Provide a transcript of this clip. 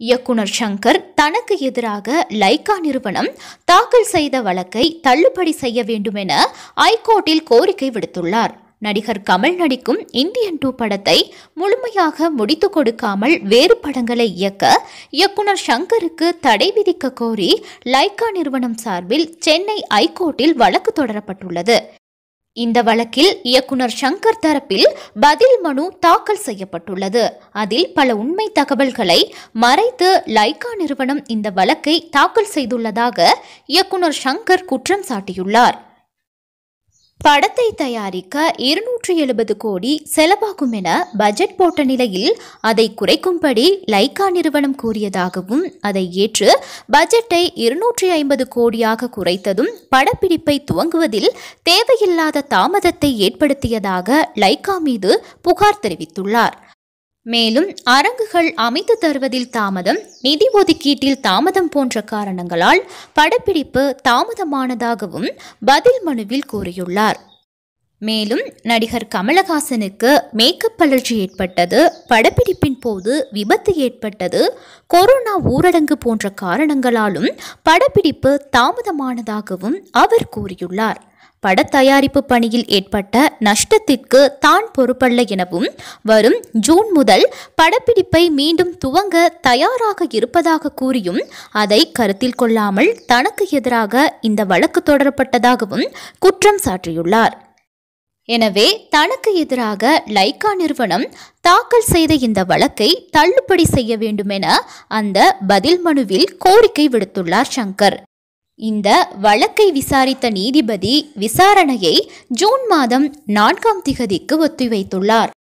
இயக்குனர் சங்கர் தனக்கு எதிராக லைகா நிறுவனம் தாக்கல் செய்த வழக்கை தள்ளுபடி செய்ய வேண்டும் என ஐகோர்ட்டில் கோரிக்கை விடுத்துள்ளார் நடிகர் கமல் நடிக்கும் இந்தியன் டூ படத்தை முழுமையாக முடித்து கொடுக்காமல் வேறு படங்களை இயக்க இயக்குனர் சங்கருக்கு தடை விதிக்க கோரி லைகா நிறுவனம் சார்பில் சென்னை ஐகோர்ட்டில் வழக்கு தொடரப்பட்டுள்ளது இந்த வழக்கில் இயக்குனர் சங்கர் தரப்பில் பதில் மனு தாக்கல் செய்யப்பட்டுள்ளது அதில் பல உண்மை தகவல்களை மறைத்து லைகா நிறுவனம் இந்த வழக்கை தாக்கல் செய்துள்ளதாக இயக்குனர் சங்கர் குற்றம் சாட்டியுள்ளார் படத்தை தயாரிக்க இருநூற்றி எழுபது கோடி செலவாகும் என பட்ஜெட் போட்ட நிலையில் அதை குறைக்கும்படி லைகா நிறுவனம் கூறியதாகவும் அதை ஏற்று பட்ஜெட்டை இருநூற்றி ஐம்பது கோடியாக குறைத்ததும் படப்பிடிப்பை துவங்குவதில் தேவையில்லாத தாமதத்தை ஏற்படுத்தியதாக லைகா மீது புகார் தெரிவித்துள்ளார் மேலும் அரங்குகள் அமைத்து தருவதில் தாமதம் நிதி ஒதுக்கீட்டில் தாமதம் போன்ற காரணங்களால் படப்பிடிப்பு தாமதமானதாகவும் பதில் மனுவில் கூறியுள்ளார் மேலும் நடிகர் கமலஹாசனுக்கு மேக்கப் அலர்ஜி ஏற்பட்டது படப்பிடிப்பின் போது விபத்து ஏற்பட்டது கொரோனா ஊரடங்கு போன்ற காரணங்களாலும் படப்பிடிப்பு தாமதமானதாகவும் அவர் கூறியுள்ளார் பட தயாரிப்பு பணியில் ஏற்பட்ட நஷ்டத்திற்கு தான் பொறுப்பல்ல எனவும் வரும் ஜூன் முதல் படப்பிடிப்பை மீண்டும் துவங்க தயாராக இருப்பதாக கூறியும் அதை கருத்தில் கொள்ளாமல் தனக்கு எதிராக இந்த வழக்கு தொடரப்பட்டதாகவும் குற்றம் சாட்டியுள்ளார் எனவே தனக்கு எதிராக லைகா நிறுவனம் தாக்கல் செய்த இந்த வழக்கை தள்ளுபடி செய்ய வேண்டும் என அந்த பதில் மனுவில் கோரிக்கை விடுத்துள்ளார் சங்கர் இந்த வழக்கை விசாரித்த நீதிபதி விசாரணையை ஜூன் மாதம் நான்காம் திகதிக்கு ஒத்திவைத்துள்ளார்